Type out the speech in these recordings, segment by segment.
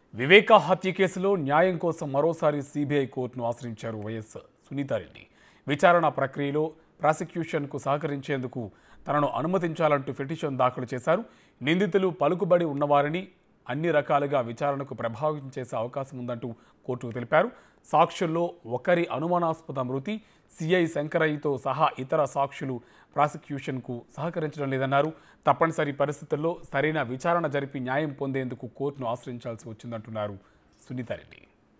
వివేక హత్య కేసులో న్యాయం కోసం మరోసారి సిబిఐ కోర్టును ఆశ్రయించారు వైఎస్ సునీతారెడ్డి విచారణ ప్రక్రియలో ప్రాసిక్యూషన్కు సహకరించేందుకు తనను అనుమతించాలంటూ పిటిషన్ దాఖలు చేశారు నిందితులు పలుకుబడి ఉన్నవారిని అన్ని రకాలుగా విచారణకు ప్రభావితం చేసే అవకాశం ఉందంటూ కోర్టుకు తెలిపారు సాక్షుల్లో ఒకరి అనుమానాస్పద మృతి సిఐ శంకరయ్యతో సహా ఇతర సాక్షులు ప్రాసిక్యూషన్కు సహకరించడం లేదన్నారు తప్పనిసరి పరిస్థితుల్లో సరైన విచారణ జరిపి న్యాయం పొందేందుకు కోర్టును ఆశ్రయించాల్సి వచ్చిందంటున్నారు సునీతారెడ్డి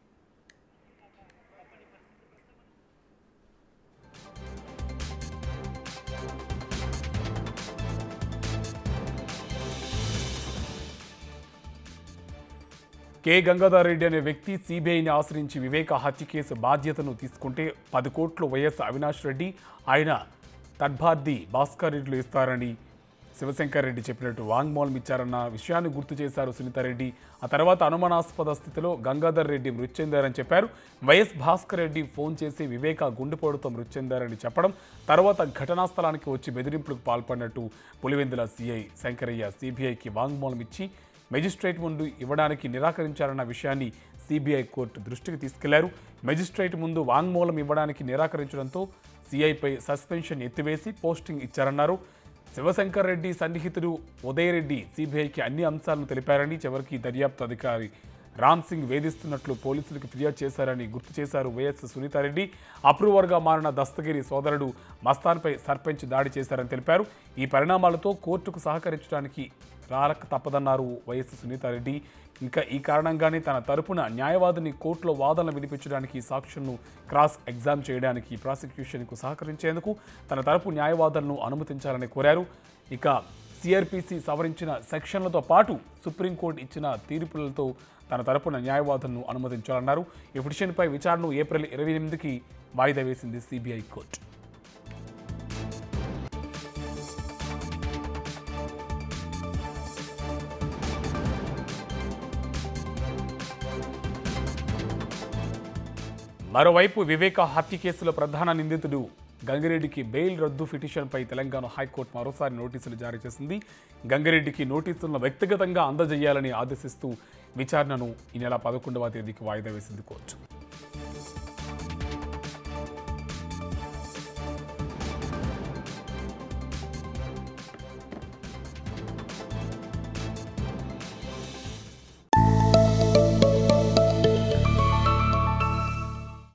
కె గంగాధర్ రెడ్డి అనే వ్యక్తి సిబిఐని ఆశ్రయించి వివేక హత్య కేసు బాధ్యతను తీసుకుంటే పది కోట్లు వైఎస్ అవినాష్ రెడ్డి ఆయన తద్భార్ది భాస్కర్ రెడ్డిలు ఇస్తారని శివశంకర్ రెడ్డి చెప్పినట్టు వాంగ్మూలం ఇచ్చారన్న విషయాన్ని గుర్తు చేశారు సునీతారెడ్డి ఆ తర్వాత అనుమానాస్పద స్థితిలో గంగాధర్ రెడ్డి మృతి చెందారని చెప్పారు వైఎస్ భాస్కర్ రెడ్డి ఫోన్ చేసి వివేక గుండెపోటుతో మృతి చెందారని చెప్పడం తర్వాత ఘటనా స్థలానికి వచ్చి బెదిరింపులకు పాల్పడినట్టు పులివెందుల సిఐ శంకరయ్య సిబిఐకి వాంగ్మూలం ఇచ్చి మెజిస్ట్రేట్ ముందు ఇవ్వడానికి నిరాకరించారన్న విషయాన్ని సిబిఐ కోర్టు దృష్టికి తీసుకెళ్లారు మెజిస్ట్రేట్ ముందు వాంగ్మూలం ఇవ్వడానికి నిరాకరించడంతో సిఐపై సస్పెన్షన్ ఎత్తివేసి పోస్టింగ్ ఇచ్చారన్నారు శివశంకర్ రెడ్డి సన్నిహితుడు ఉదయ్ రెడ్డి సిబిఐకి అన్ని అంశాలను తెలిపారని చివరికి దర్యాప్తు అధికారి రామ్ సింగ్ వేధిస్తున్నట్లు పోలీసులకు ఫిర్యాదు చేశారని గుర్తు చేశారు వైఎస్ సునీతారెడ్డి అప్రూవర్గా మారిన దస్తగిరి సోదరుడు మస్తాన్పై సర్పంచ్ దాడి చేశారని తెలిపారు ఈ పరిణామాలతో కోర్టుకు సహకరించడానికి రాలక తప్పదన్నారు వైఎస్ సునీతారెడ్డి ఇంకా ఈ కారణంగానే తన తరపున న్యాయవాదిని కోర్టులో వాదనలు వినిపించడానికి సాక్షులను క్రాస్ ఎగ్జామ్ చేయడానికి ప్రాసిక్యూషన్కు సహకరించేందుకు తన తరపు న్యాయవాదులను అనుమతించాలని కోరారు ఇక సిఆర్పిసి సవరించిన సెక్షన్లతో పాటు సుప్రీంకోర్టు ఇచ్చిన తీర్పులతో తన తరపున న్యాయవాదులను అనుమతించాలన్నారు ఈ పిటిషన్పై విచారణను ఏప్రిల్ ఇరవై ఎనిమిదికి వాయిదా వేసింది సిబిఐ కోర్టు మరోవైపు వివేక హత్య కేసులో ప్రధాన నిందితుడు గంగిరెడ్డికి బెయిల్ రద్దు పిటిషన్పై తెలంగాణ హైకోర్టు మరోసారి నోటీసులు జారీ చేసింది గంగిరెడ్డికి నోటీసులను వ్యక్తిగతంగా అందజేయాలని ఆదేశిస్తూ విచారణను ఈ నెల పదకొండవ తేదీకి వాయిదా వేసింది కోర్టు